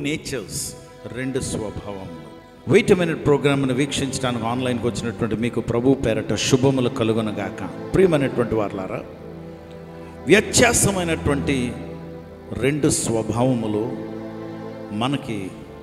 nature's రెండు స్వభావములు wait minute ప్రోగ్రామ్ను వీక్షించడానికి ఆన్లైన్కి వచ్చినటువంటి మీకు ప్రభు పేరట శుభములు కలుగునగాక ప్రియమైనటువంటి వారులారా వ్యత్యాసమైనటువంటి రెండు స్వభావములు మనకి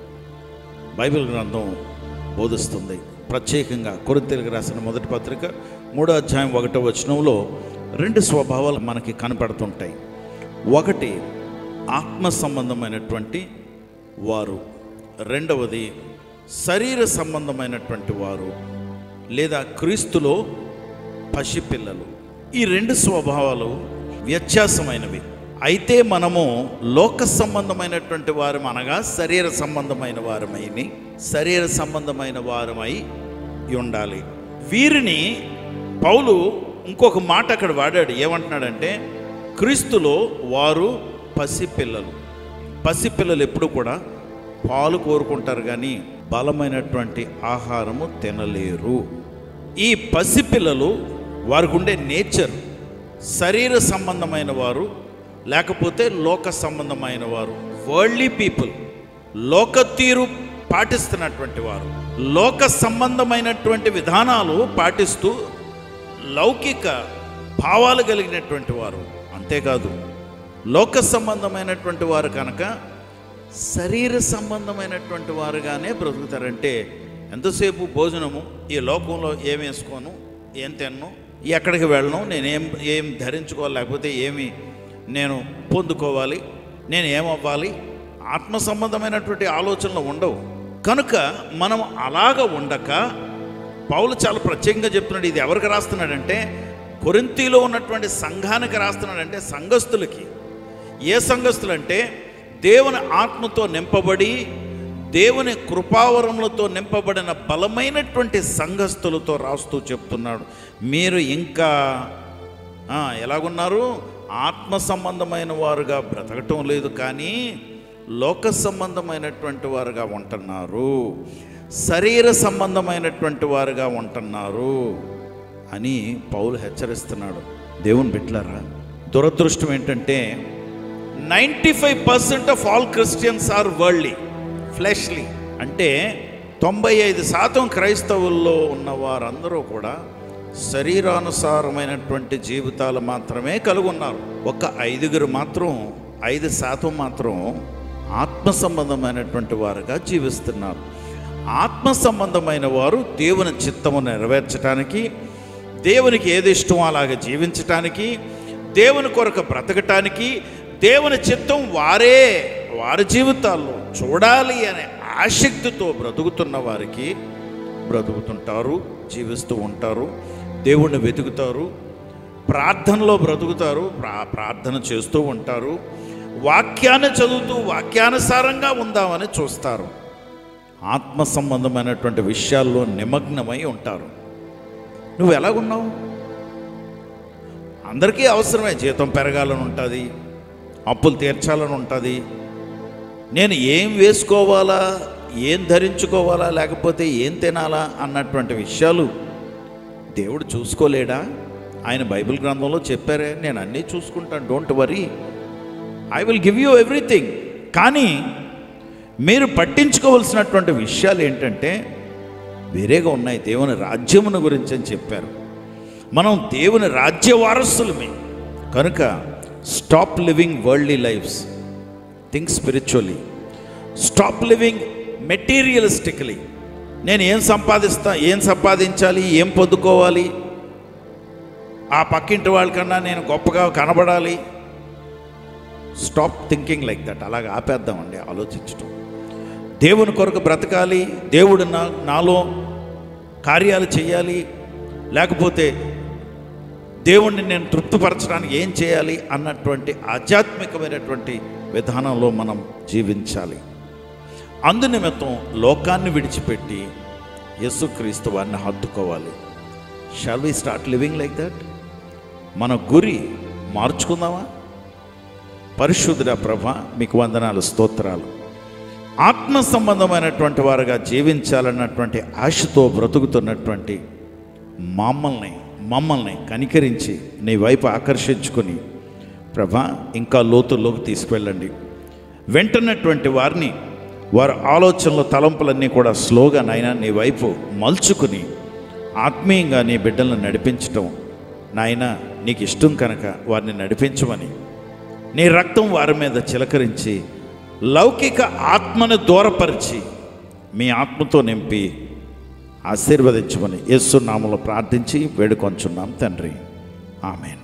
బైబిల్ గ్రంథం బోధిస్తుంది ప్రత్యేకంగా కొరింతలకు రాసిన మొదటి పత్రిక మూడో అధ్యాయం ఒకటో వచనంలో రెండు స్వభావాలు మనకి కనపడుతుంటాయి ఒకటి ఆత్మ సంబంధమైనటువంటి వారు రెండవది శరీర సంబంధమైనటువంటి వారు లేదా క్రీస్తులో పసిపిల్లలు ఈ రెండు స్వభావాలు వ్యత్యాసమైనవి అయితే మనము లోక సంబంధమైనటువంటి వారం అనగా శరీర సంబంధమైన వారమై శరీర సంబంధమైన వారమై ఉండాలి వీరిని పౌలు ఇంకొక మాట అక్కడ వాడాడు ఏమంటున్నాడంటే క్రీస్తులో వారు పసిపిల్లలు పసిపిల్లలు ఎప్పుడు కూడా పాలు కోరుకుంటారు కానీ బలమైనటువంటి ఆహారము తినలేరు ఈ పసిపిల్లలు వారికి ఉండే నేచర్ శరీర సంబంధమైన వారు లేకపోతే లోక సంబంధమైన వారు వరల్డ్లీ పీపుల్ లోక తీరు పాటిస్తున్నటువంటి వారు లోక సంబంధమైనటువంటి విధానాలు పాటిస్తూ లౌకిక భావాలు కలిగినటువంటి వారు అంతేకాదు లోక సంబంధమైనటువంటి వారు కనుక శరీర సంబంధమైనటువంటి వారుగానే బ్రతుకుతారంటే ఎంతసేపు భోజనము ఈ లోకంలో ఏం వేసుకోను ఏం తిన్ను ఎక్కడికి వెళ్ళను నేనేం ఏం ధరించుకోవాలి లేకపోతే ఏమి నేను పొందుకోవాలి నేను ఏమవ్వాలి ఆత్మ సంబంధమైనటువంటి ఆలోచనలు ఉండవు కనుక మనం అలాగ ఉండక పౌలు చాలా ప్రత్యేకంగా చెప్తున్నాడు ఇది ఎవరికి రాస్తున్నాడంటే కొరింతీలో ఉన్నటువంటి సంఘానికి రాస్తున్నాడంటే సంఘస్థులకి ఏ సంఘస్థులు అంటే దేవుని ఆత్మతో నింపబడి దేవుని కృపావరములతో నింపబడిన బలమైనటువంటి సంఘస్థులతో రాస్తూ చెప్తున్నాడు మీరు ఇంకా ఆ, ఎలాగున్నారు ఆత్మ సంబంధమైన వారుగా బ్రతకటం లేదు కానీ లోక సంబంధమైనటువంటి వారుగా ఉంటున్నారు శరీర సంబంధమైనటువంటి వారుగా ఉంటున్నారు అని పౌలు హెచ్చరిస్తున్నాడు దేవుని బిడ్డలారా దురదృష్టం ఏంటంటే ninety five percent of all Christians are worldly fleshly అంటే తొంభై ఐదు శాతం క్రైస్తవుల్లో ఉన్న వారందరూ కూడా శరీరానుసారమైనటువంటి జీవితాలు మాత్రమే కలిగి ఉన్నారు ఒక ఐదుగురు మాత్రం ఐదు శాతం మాత్రం ఆత్మ సంబంధమైనటువంటి వారుగా జీవిస్తున్నారు ఆత్మ సంబంధమైన వారు దేవుని చిత్తము నెరవేర్చడానికి దేవునికి ఏది ఇష్టమో అలాగ జీవించటానికి దేవుని కొరకు బ్రతకటానికి దేవుని చిత్తం వారే వారి జీవితాల్లో చూడాలి అనే ఆసక్తితో బ్రతుకుతున్న వారికి బ్రతుకుతుంటారు జీవిస్తూ ఉంటారు దేవుణ్ణి వెతుకుతారు ప్రార్థనలో బ్రతుకుతారు ప్రా ప్రార్థన చేస్తూ ఉంటారు వాక్యాన్ని చదువుతూ వాక్యానుసారంగా ఉందామని చూస్తారు ఆత్మ సంబంధమైనటువంటి విషయాల్లో నిమగ్నమై ఉంటారు నువ్వు ఎలాగున్నావు అందరికీ అవసరమే జీతం పెరగాలని ఉంటుంది అప్పులు తీర్చాలని ఉంటుంది నేను ఏం వేసుకోవాలా ఏం ధరించుకోవాలా లేకపోతే ఏం తినాలా అన్నటువంటి విషయాలు దేవుడు చూసుకోలేడా ఆయన బైబిల్ గ్రంథంలో చెప్పారే నేను అన్నీ చూసుకుంటాను don't worry I will give you everything కానీ మీరు పట్టించుకోవలసినటువంటి విషయాలు ఏంటంటే వేరేగా ఉన్నాయి దేవుని రాజ్యమును గురించి అని చెప్పారు మనం దేవుని రాజ్య వారసులమే కనుక stop living worldly lives think spiritually stop living materialistically నేను ఏం సంపాదిస్తా ఏం సంపాదించాలి ఏం పొందుకోవాలి ఆ పక్కింటి వాళ్ళకన్నా నేను గొప్పగా కనబడాలి స్టాప్ థింకింగ్ లైక్ దట్ అలాగ ఆపేద్దామండి ఆలోచించటం దేవుని కొరకు బ్రతకాలి దేవుడు నా నాలో కార్యాలు చేయాలి లేకపోతే దేవుణ్ణి నేను తృప్తిపరచడానికి ఏం చేయాలి అన్నటువంటి ఆధ్యాత్మికమైనటువంటి విధానంలో మనం జీవించాలి అందునిమిత్తం లోకాన్ని విడిచిపెట్టి యేసుక్రీస్తు వారిని హత్తుకోవాలి shall we start living like that మన గురి మార్చుకుందామా పరిశుద్ధుడ ప్రభ మీకు వందనాలు స్తోత్రాలు ఆత్మ సంబంధమైనటువంటి వారుగా జీవించాలన్నటువంటి ఆశతో బ్రతుకుతున్నటువంటి మమ్మల్ని మమ్మల్ని కనికరించి నీ వైపు ఆకర్షించుకొని ప్రభా ఇంకా లోతుల్లోకి తీసుకువెళ్ళండి వెంటనటువంటి వారిని వారి ఆలోచనలు తలంపులన్నీ కూడా స్లోగా నాయన నీ వైపు మలుచుకుని ఆత్మీయంగా నీ బిడ్డలను నడిపించటం నాయన నీకు ఇష్టం కనుక వారిని నడిపించమని నీ రక్తం వారి మీద చిలకరించి లౌకిక ఆత్మను దూరపరిచి మీ ఆత్మతో నింపి ఆశీర్వదించమని యేసు నామములో ప్రార్థించి వేడుకొంచున్నాం తండ్రి ఆమెన్